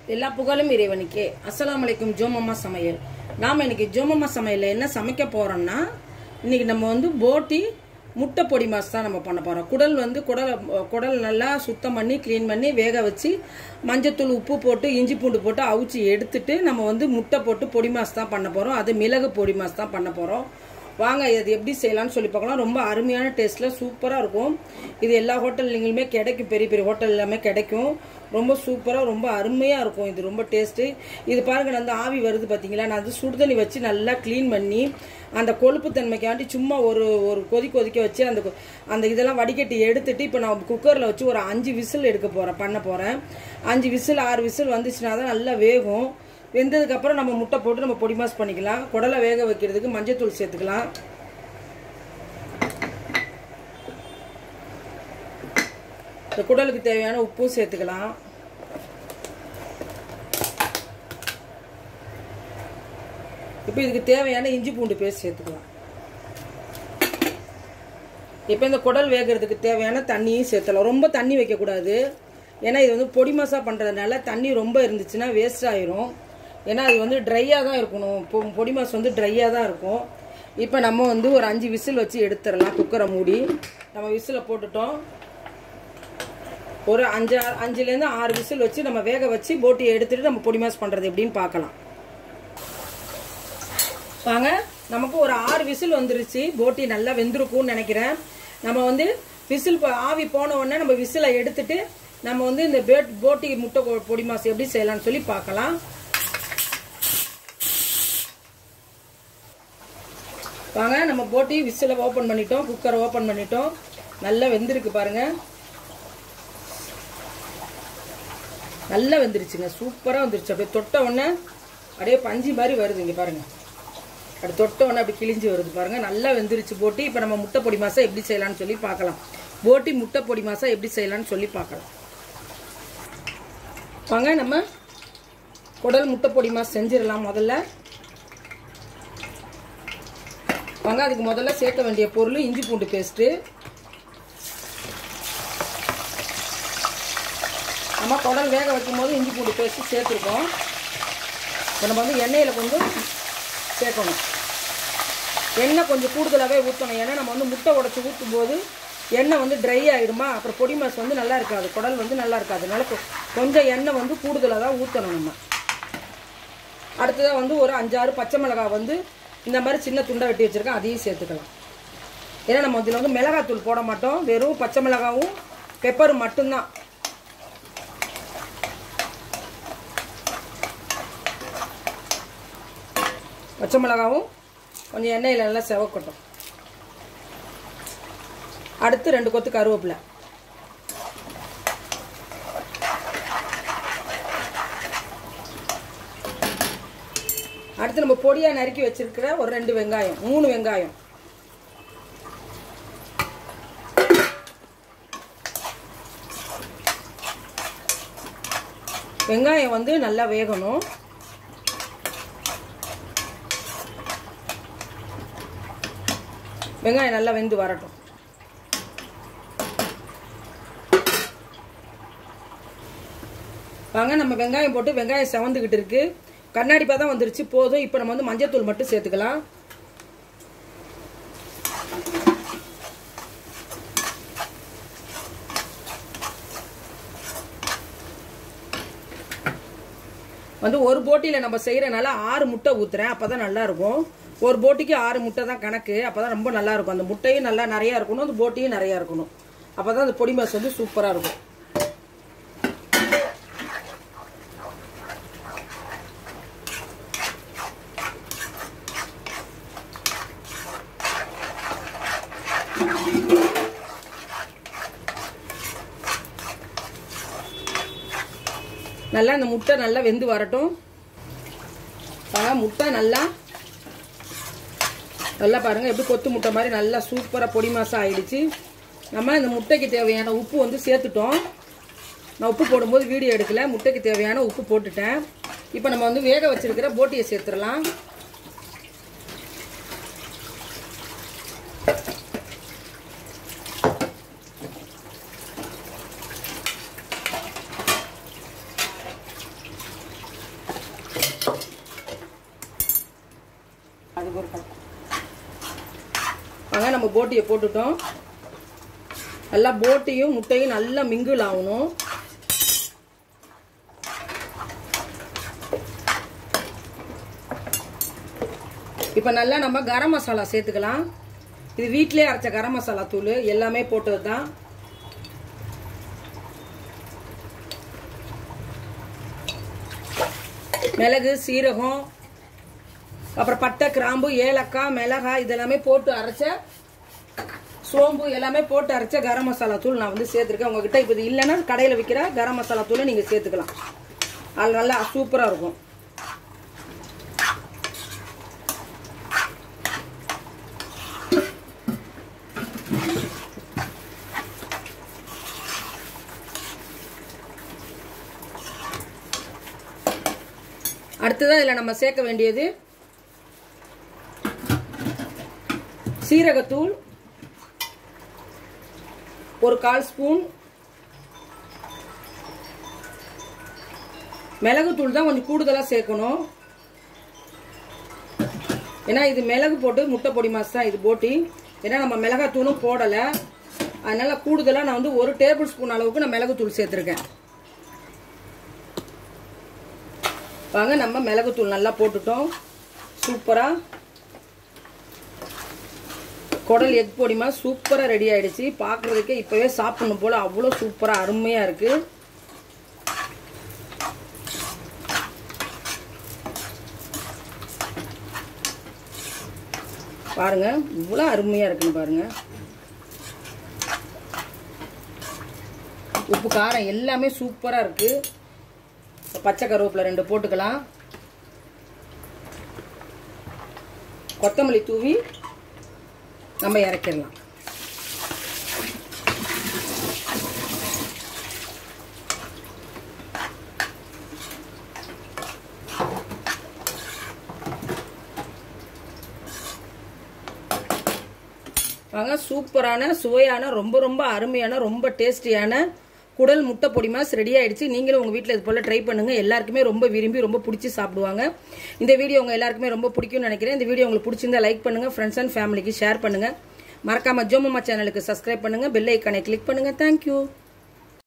எல்லா புகழும் இறைவனுக்கே அஸ்ஸலாமு அலைக்கும் ஜோமம்மா சமையல் நாம் இன்னைக்கு ஜோமம்மா சமையலில் என்ன சமைக்க போறோம்னா இன்னைக்கு நம்ம வந்து போட்டி முட்டை பொடி மாஸ் தான் நம்ம பண்ண போறோம் குடல் வந்து குடல் குடல் நல்லா சுத்தம் பண்ணி க்ளீன் பண்ணி வேக வச்சு மஞ்சத்தூள் உப்பு போட்டு இஞ்சி பூண்டு போட்டு அவிச்சு எடுத்துட்டு நம்ம வந்து முட்டை போட்டு பொடி மாஸ் தான் பண்ண போறோம் அது மிளகு பொடி மாஸ் தான் பண்ண போறோம் வாங்க இது எப்படி செய்யலாம்னு சொல்லி பார்க்கலாம் ரொம்ப அருமையான டேஸ்ட்டில் சூப்பராக இருக்கும் இது எல்லா ஹோட்டல்லைங்களுமே கிடைக்கும் பெரிய பெரிய ஹோட்டல் எல்லாமே கிடைக்கும் ரொம்ப சூப்பராக ரொம்ப அருமையாக இருக்கும் இது ரொம்ப டேஸ்ட்டு இது பாருங்க நான் வந்து ஆவி வருது பார்த்தீங்களா நான் வந்து சுடுதண்ணி வச்சு நல்லா க்ளீன் பண்ணி அந்த கொழுப்பு தன்மைக்காண்டி சும்மா ஒரு ஒரு கொதி கொதிக்க வச்சு அந்த கொ- அந்த இதெல்லாம் வடிகட்டி எடுத்துட்டு இப்போ நான் குக்கரில் வச்சு ஒரு அஞ்சு விசில் எடுக்க போகிறேன் பண்ண போகிறேன் அஞ்சு விசில் ஆறு விசில் வந்துச்சுன்னா தான் நல்லா வேகும் வெந்ததுக்கு அப்புறம் நம்ம முட்டை போட்டு நம்ம பொடி மாஸ் பண்ணிக்கலாம் குடலை வேக வைக்கிறதுக்கு மஞ்சத்தூள் சேர்த்துக்கலாம் இந்த குடலுக்கு தேவையான உப்பும் சேர்த்துக்கலாம் இப்போ இதுக்கு தேவையான இஞ்சி பூண்டு பேஸ்ட் சேர்த்துக்கலாம் இப்போ இந்த குடல் வேகிறதுக்கு தேவையான தண்ணியும் சேர்த்தலாம் ரொம்ப தண்ணி வைக்கக்கூடாது ஏன்னா இது வந்து பொடி மசா பண்ணுறதுனால தண்ணி ரொம்ப இருந்துச்சுன்னா வேஸ்ட் ஆயிரும் ஏன்னா அது வந்து ட்ரையாக தான் இருக்கணும் பொ- பொடி மாஸ் வந்து ட்ரையாக தான் இருக்கும் இப்போ நம்ம வந்து ஒரு அஞ்சு விசில் வச்சு எடுத்துடலாம் குக்கரை மூடி நம்ம விசிலை போட்டுட்டோம் ஒரு அஞ்சு ஆறு- அஞ்சுலேருந்து ஆறு விசில் வச்சு நம்ம வேக வச்சு போட்டியை எடுத்துட்டு நம்ம பொடி மாஸ் பண்ணுறது எப்படின்னு பார்க்கலாம் வாங்க நமக்கு ஒரு ஆறு விசில் வந்துருச்சு போட்டி நல்லா வெந்திருக்கும்னு நினைக்கிறேன் நம்ம வந்து விசில் ப- ஆவி போன உடனே நம்ம விசிலை எடுத்துட்டு நம்ம வந்து இந்த பேட் போட்டி முட்டை கொ- பொடி மாசு எப்படி செய்யலாம்னு சொல்லி பார்க்கலாம் வாங்க நம்ம போட்டி விசிலை ஓப்பன் பண்ணிட்டோம் குக்கரை ஓப்பன் பண்ணிட்டோம் நல்லா வெந்திருக்கு பாருங்க நல்லா வெந்துருச்சுங்க சூப்பராக வந்துருச்சு அப்படியே தொட்ட உடனே அப்படியே பஞ்சு மாதிரி வருது இங்கே பாருங்க அப்படி தொட்ட உடனே அப்படி கிழிஞ்சு வருது பாருங்க நல்லா வெந்துருச்சு போட்டி இப்போ நம்ம முட்டை பொடி மாசம் எப்படி செய்யலாம்னு சொல்லி பார்க்கலாம் போட்டி முட்டை பொடி மாசம் எப்படி செய்யலாம்னு சொல்லி பார்க்கலாம் வாங்க நம்ம குடல் முட்டை பொடி மாசம் செஞ்சிடலாம் முதல்ல வாங்க அதுக்கு முதல்ல சேர்க்க வேண்டிய பொருள் இஞ்சி பூண்டு பேஸ்ட்டு நம்ம குடல் வேக வைக்கும் போது இஞ்சி பூண்டு பேஸ்ட்டு சேர்த்துருக்கோம் இப்போ நம்ம வந்து எண்ணெயில் கொஞ்சம் சேர்க்கணும் எண்ணெய் கொஞ்சம் கூடுதலாகவே ஊற்றணும் ஏன்னா நம்ம வந்து முட்டை உடச்சி ஊற்றும் போது எண்ணெய் வந்து ட்ரை ஆகிடுமா அப்புறம் பொடி மாஸ் வந்து நல்லா இருக்காது குடல் வந்து நல்லா இருக்காது அதனால கொ- கொஞ்சம் எண்ணெய் வந்து கூடுதலாக தான் ஊற்றணும் நம்ம அடுத்ததாக வந்து ஒரு அஞ்சாறு பச்சை மிளகாய் வந்து இந்த மாதிரி சின்ன துண்டை வெட்டி வச்சுருக்கேன் அதையும் சேர்த்துக்கலாம் ஏன்னா நம்ம இதில் வந்து மிளகாத்தூள் போட மாட்டோம் வெறும் பச்சை மிளகாவும் பெப்பரும் மட்டும்தான் பச்சை மிளகாவும் கொஞ்சம் எண்ணெயில் நல்லா செவக்கட்டும் அடுத்து ரெண்டு கொத்து கருவேப்பிலை அடுத்து நம்ம பொடியாக நறுக்கி வச்சிருக்கிற ஒரு ரெண்டு வெங்காயம் மூணு வெங்காயம் வெங்காயம் வந்து நல்லா வேகணும் வெங்காயம் நல்லா வெந்து வரட்டும் வாங்க நம்ம வெங்காயம் போட்டு வெங்காயம் செவந்துக்கிட்டு இருக்கு கண்ணாடி தான் வந்துருச்சு போதும் இப்போ நம்ம வந்து மஞ்சத்தூள் மட்டும் சேர்த்துக்கலாம் வந்து ஒரு போட்டியில் நம்ம செய்கிறனால ஆறு முட்டை ஊற்றுறேன் அப்போ தான் நல்லா இருக்கும் ஒரு போட்டிக்கு ஆறு முட்டை தான் கணக்கு அப்போ தான் ரொம்ப நல்லா இருக்கும் அந்த முட்டையும் நல்லா நிறையா இருக்கணும் அந்த போட்டியும் நிறையா இருக்கணும் அப்போ தான் அந்த பொடி மாஸ் வந்து சூப்பராக இருக்கும் நல்லா இந்த முட்டை நல்லா வெந்து வரட்டும் பாருங்க முட்டை நல்லா நல்லா பாருங்க எப்படி கொத்து முட்டை மாதிரி நல்லா சூப்பராக பொடி மாசம் ஆயிடுச்சு நம்ம இந்த முட்டைக்கு தேவையான உப்பு வந்து சேர்த்துட்டோம் நான் உப்பு போடும்போது வீடியோ எடுக்கல முட்டைக்கு தேவையான உப்பு போட்டுட்டேன் இப்போ நம்ம வந்து வேக வச்சிருக்கிற போட்டியை சேர்த்துடலாம் நம்ம போட்டியை போட்டுட்டோம் நல்லா போட்டியும் முட்டையும் நல்லா மிங்கிள் ஆகணும் இப்போ நல்லா நம்ம கரம் மசாலா சேர்த்துக்கலாம் இது வீட்டிலே அரைச்ச கரம் மசாலா தூள் எல்லாமே போட்டது தான் மிளகு சீரகம் அப்புறம் பட்டை கிராம்பு ஏலக்காய் மிளகாய் இதெல்லாமே போட்டு அரைச்ச சோம்பு எல்லாமே போட்டு அரைச்ச கரம் மசாலா தூள் நான் வந்து சேர்த்துருக்கேன் உங்ககிட்ட இப்போ இது இல்லைன்னா கடையில் விற்கிற கரம் மசாலா தூளை நீங்கள் சேர்த்துக்கலாம் அது நல்லா சூப்பராக இருக்கும் அடுத்ததாக இதில் நம்ம சேர்க்க வேண்டியது சீரகத்தூள் ஒரு கால் ஸ்பூன் மிளகுத்தூள் தான் கொஞ்சம் கூடுதலாக சேர்க்கணும் ஏன்னா இது மிளகு போட்டு முட்டை பொடி மாஸ் தான் இது போட்டி ஏன்னா நம்ம மிளகாத்தூளும் போடலை அதனால கூடுதலாக நான் வந்து ஒரு டேபிள் ஸ்பூன் அளவுக்கு நான் மிளகுத்தூள் சேர்த்துருக்கேன் வாங்க நம்ம மிளகுத்தூள் நல்லா போட்டுட்டோம் சூப்பராக குடல் எக் பொடிமா சூப்பராக ரெடி ஆயிடுச்சு பார்க்குறதுக்கே இப்போவே சாப்பிடணும் போல் அவ்வளோ சூப்பராக அருமையாக இருக்குது பாருங்க இவ்வளோ அருமையாக இருக்குன்னு பாருங்க உப்பு காரம் எல்லாமே சூப்பராக இருக்குது பச்சை கருவேப்பிலை ரெண்டு போட்டுக்கலாம் கொத்தமல்லி தூவி நம்ம இறக்கிடலாம் வாங்க சூப்பரான சுவையான ரொம்ப ரொம்ப அருமையான ரொம்ப டேஸ்டியான குடல் முட்டை பொடி மாஸ் ரெடி ஆயிடுச்சு நீங்களும் உங்கள் வீட்டில் இது போல் ட்ரை பண்ணுங்க எல்லாருக்குமே ரொம்ப விரும்பி ரொம்ப பிடிச்சி சாப்பிடுவாங்க இந்த வீடியோ உங்கள் எல்லாருக்குமே ரொம்ப பிடிக்கும்னு நினைக்கிறேன் இந்த வீடியோ உங்களுக்கு பிடிச்சிருந்தா லைக் பண்ணுங்க ஃப்ரெண்ட்ஸ் அண்ட் ஃபேமிலிக்கு ஷேர் பண்ணுங்க மறக்காம ஜோமம்மா சேனலுக்கு சப்ஸ்கிரைப் பண்ணுங்க பெல் ஐக்கானை கிளிக் பண்ணுங்க தேங்க்யூ